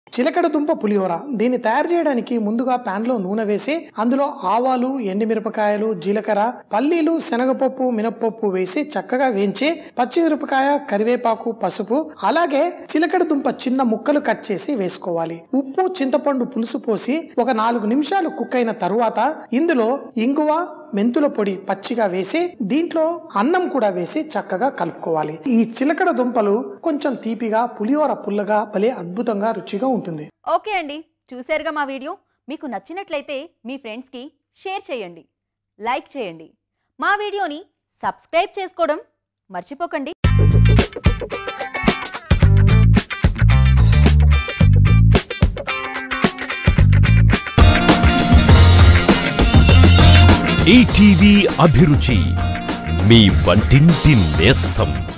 చిలకడ దుంప పులిహోర దీన్ని తయారు చేయడానికి ముందుగా పాన్ లో నూనె వేసి అందులో ఆవాలు ఎండుమిరపకాయలు జీలకర్ర పల్లీలు శనగపప్పు మినప్పప్పు వేసి చక్కగా వేయించి పచ్చిమిరపకాయ కరివేపాకు పసుపు అలాగే చిలకడ దుంప చిన్న ముక్కలు కట్ చేసి వేసుకోవాలి ఉప్పు చింతపండు పులుసు పోసి ఒక నాలుగు నిమిషాలు కుక్ అయిన తరువాత ఇందులో ఇంగువ మెంతుల పొడి పచ్చిగా వేసి దీంట్లో అన్నం కూడా వేసి చక్కగా కలుపుకోవాలి ఈ చిలకడ దుంపలు కొంచెం తీపిగా పులిహోర పుల్లగా భలే అద్భుతంగా రుచిగా ఉంటుంది ఓకే అండి చూశారుగా మా వీడియో మీకు నచ్చినట్లయితే మీ ఫ్రెండ్స్కి షేర్ చేయండి లైక్ చేయండి మా వీడియోని సబ్స్క్రైబ్ చేసుకోవడం మర్చిపోకండి ఈటీవీ అభిరుచి మీ వంటింటి నేస్తం